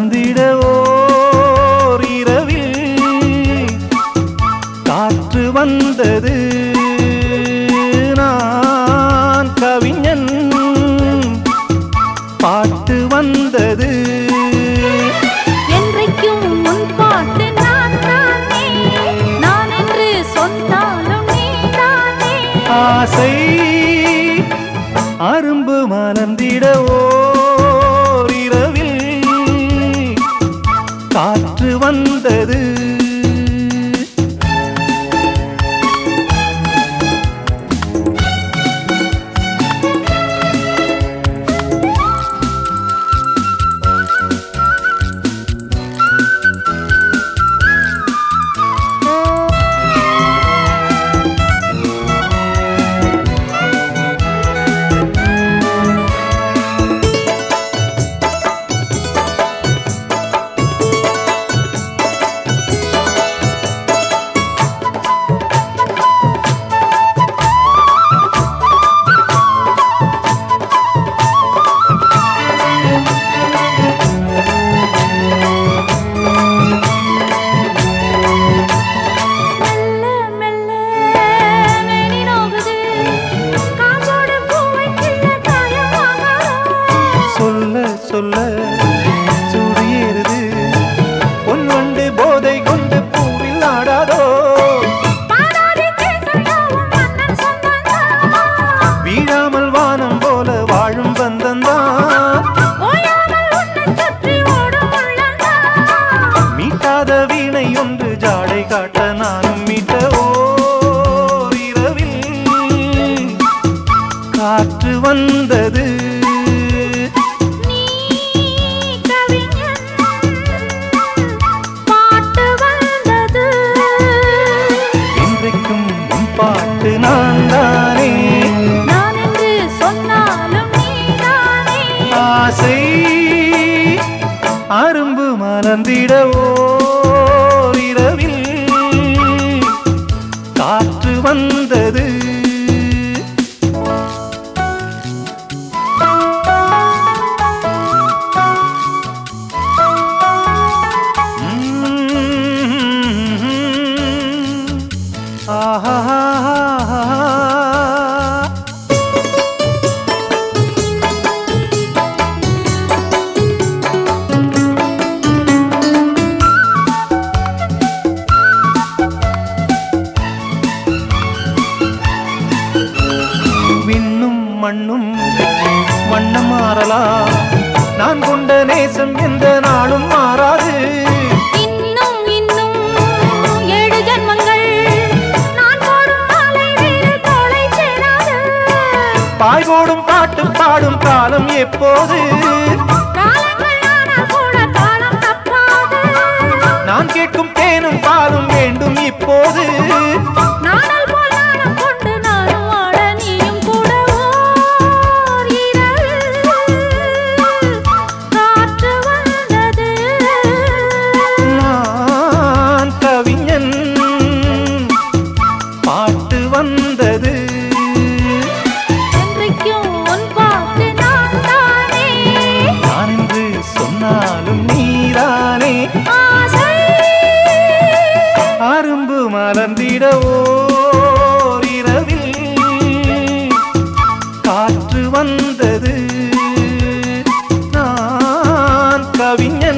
மலர்ந்திட ஓர் இரவில் காற்று வந்தது நான் கவிஞன் பாட்டு வந்தது என்றைக்கும் உன் பாட்டு நான் தானே நான் என்று சொன்னாலும் நீதானே ஆசை அரும்பு மலர்ந்திட ஓர் இரவில் காற்று வந்தது மெல்ல மெல்ல மேனி நோகுது காம்போடு பூவை கிள்ள காயமாகாதோ சொல்ல சொல்ல சூடு ஏறுது பொன் வண்டு போதை கொண்டு பூவில் ஆடாதோ பாடாதே கேசந்தாவும் மன்னன் சொந்தந்தான் வீழாமல் வானம் போல வாழும் பந்தந்தான் ஓயாமல் உன்னைச் சுற்றி ஓடும் உள்ளந்தான் மீட்டாத வீணை ஒன்று ஜாடை காட்ட நானும் மீட்ட ஓர் இரவில் காற்று வந்தது நீ கவிஞன் பாட்டு வந்தது இன்றைக்கும் உன் பாட்டு நான் தானே நான் என்று சொன்னாலும் நீதானே ஆசை அரும்பு மலர்ந்திட ஓர் இரவில் காற்று வந்தது உம். ஆஹா விண்ணும் மண்ணும் வண்ணம் மாறலாம் நான் கொண்ட நேசம் எந்த நாளும் மாறாது இன்னும் இன்னும் ஏழு ஜன்மங்கள் நான் போடும் மாலை வேறு தோளை சேராது பாய் போடும் பாட்டு பாடும் காலம் எப்போது காலங்கள் ஆனால் கூட காலம் தப்பாது நான் கேட்கும் தேனும் பாலும் வேண்டும் இப்போது நாணல் போல் நாணம் கொண்டு நானும் ஆட நீயும் கூட ஓர் இரவில் காற்று வந்தது நான் கவிஞன் பாட்டு வந்தது என்றைக்கும் உன் பாட்டு நான் தானே நான் என்று சொன்னாலும் நீதானே ஆசை அரும்பு மலர்ந்திட ஓர் இரவில் காற்று வந்தது நான் கவிஞன்